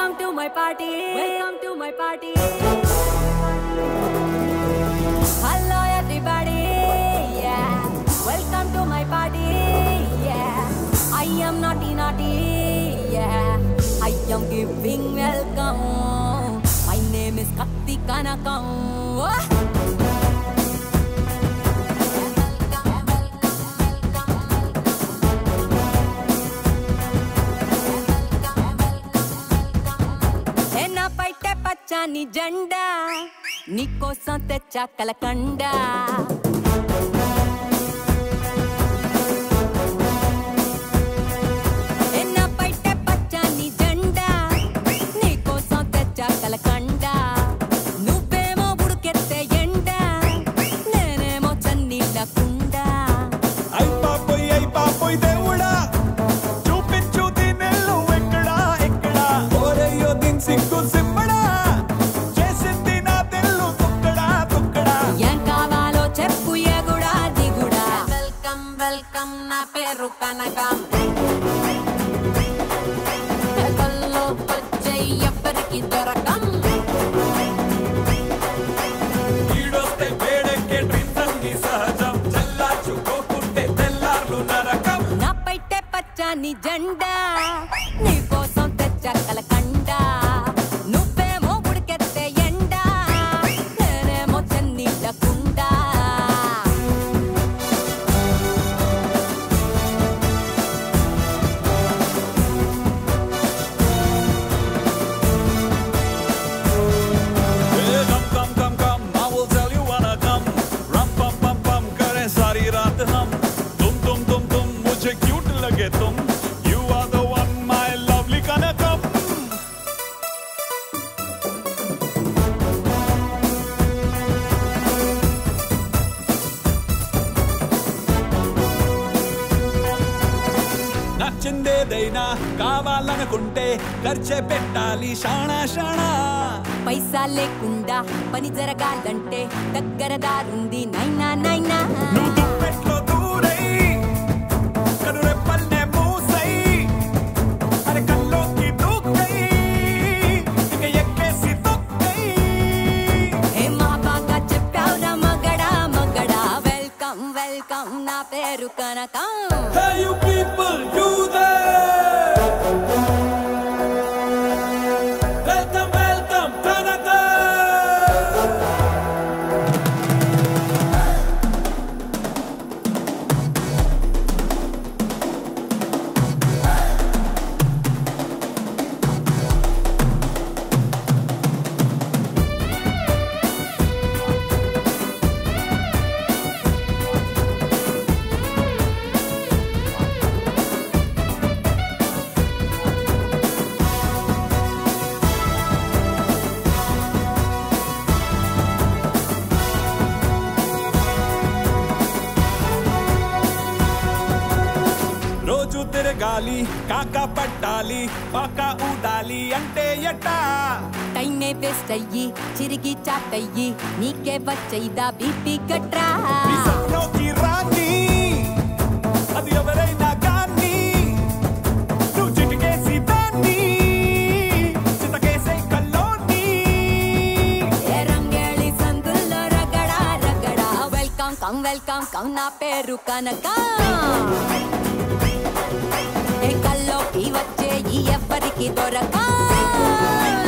Welcome to my party. Welcome to my party. Hello everybody. Yeah. Welcome to my party. Yeah. I am naughty naughty. Yeah. I am giving welcome. My name is Katti Kanakam. Oh. నా పైట పచ్చని జెండా నీకోసం తెచ్చా కలకండా ఏ నా పైట పచ్చని జెండా నీకోసం తెచ్చా కలకండా నువ్వేమో ఉడుకెత్తే ఎండ నేనేమో చన్నీళ్ళ కుండా అయ్ బాబోయ్ అయ్ బాబోయ్ దేవుడా చూపించు దీనెల్లు ఎక్కడా ఎక్కడా ఓరయ్యో దీని సిగ్గు సిమ్మడా చేసింది నా తెల్లు తుక్కడా తుక్కడా ఏం కావాలో చెప్పు ఎగుడా దిగుడా వెల్కమ్ వెల్కమ్ నా పేరు కనకం కల్లో వచ్చే ఎవ్వరికి దొరకం ఈడొస్తే వేడెక్కే డ్రీమ్స్ అన్ని సహజం చల్లార్చుకోకుంటే తెల్లార్లు నరకం నా పైటే పచ్చని జెండా నీ కోసం తెచ్చా కలకండా నువ్వేమో ఉడికెత్తే ఎండ నేనేమో చెన్నీళ్ళ కుండా Hey, come, come, come, come, I will tell you wanna come. Rum, pum, pum, pum, करे सारी रात हम. तुम, तुम, तुम, तुम, मुझे cute लगे तुम. You are the one, my lovely कनकम. నచ్చిందేదైనా కావాలనుకుంటే ఖర్చే పెట్టాలి షాణా షాణా పైసా లేకుండా పని జరగాలంటే దగ్గర దారుంది నైనా నైనా నువ్వు దుప్పెట్లో దూరై కనురెప్పల్నే మూసై అరే కల్లోకి దూకై ఇక ఎక్కేసి తొక్కై ఏ మా బాగా చెప్పావురా మగడా మగడా వెల్కమ్ వెల్కమ్ నా పేరు కనకం Hey you people you there Welcome welcome Kanaka రోజు తిరగాలి కాక పట్టాలి పాక ఊదాలి అంటే ఎట్టా టైమే వేస్ట్ అయ్యి చిరిగి చాటయ్యి నీకే వచ్చైదా బీపీ గట్రా విసంలోకి రాని అది ఎవరైనా కానీ నువ్వు చిటికేసి దాన్ని చితకేసే కల్లోని ఏ రంగేళి సందుల్లో రగడా రగడా వెల్కమ్ కమ్ వెల్కమ్ కమ్ నా పేరు కనక ఏ కల్లోకి వచ్చే ఈ ఎవ్వరికి దొరక